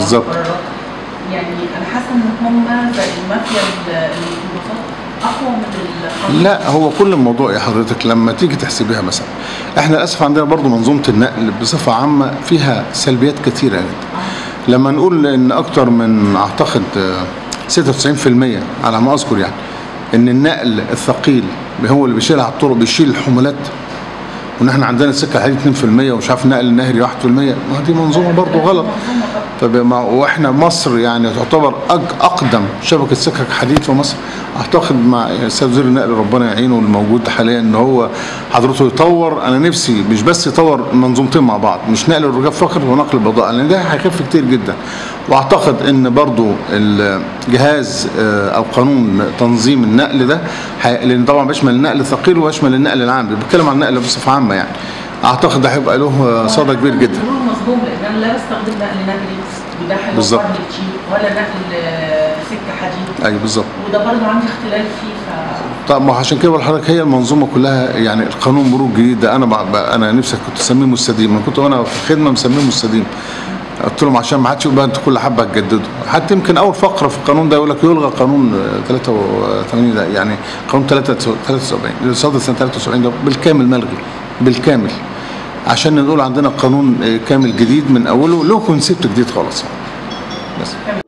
بالظبط. المقررات. يعني انا حاسه ان هم زي المافيا ال- الميكروباصات اقوى من القانون لا هو كل الموضوع يا حضرتك لما تيجي تحسبيها مثلا احنا للاسف عندنا برضو منظومه النقل بصفه عامه فيها سلبيات كثيره جدا لما نقول ان اكتر من اعتقد آه، 96% على ما اذكر يعني ان النقل الثقيل هو اللي بيشيل على الطرق بيشيل الحمولات وان احنا عندنا السكه الحديد 2% ومش عارف النقل النهري 1% ما دي منظومه برضو غلط فبما واحنا مصر يعني تعتبر أج- اقدم شبكه سكك حديد في مصر اعتقد مع استاذ وزير النقل ربنا يعينه الموجود حاليا ان هو حضرته يطور انا نفسي مش بس يطور المنظومتين مع بعض مش نقل الركاب فقط ونقل البضائع لان ده هيخف كتير جدا واعتقد ان برضو الجهاز آه، او قانون تنظيم النقل ده هي- لان طبعا بيشمل النقل الثقيل ويشمل النقل العام بيتكلم عن النقل بصفه عامه يعني اعتقد ده هيبقى له صدى كبير جدا المرور مظلوم لان انا لا بستخدم نقل نهري وده هيوفر بالظبط. لي كتير ولا نقل آه، سكه حديد ايوه بالظبط وده برضه عندي اختلال فيه ف طب ما هو عشان كده بقول لحضرتك هي المنظومه كلها يعني القانون مرور الجديد ده انا بع- بع- انا نفسي كنت اسميه مستديم انا كنت وانا في الخدمه مسميه مستديم قلت لهم عشان ما حدش يقول بقى انتوا كل حبه هتجددوا حتى يمكن اول فقره في القانون ده يقول لك يلغى قانون آه، 83 ده يعني قانون 73 اللي صدر سنه 73 ده بالكامل ملغي بالكامل عشان نقول عندنا قانون آه، كامل جديد من اوله له كونسيبت جديد خالص بس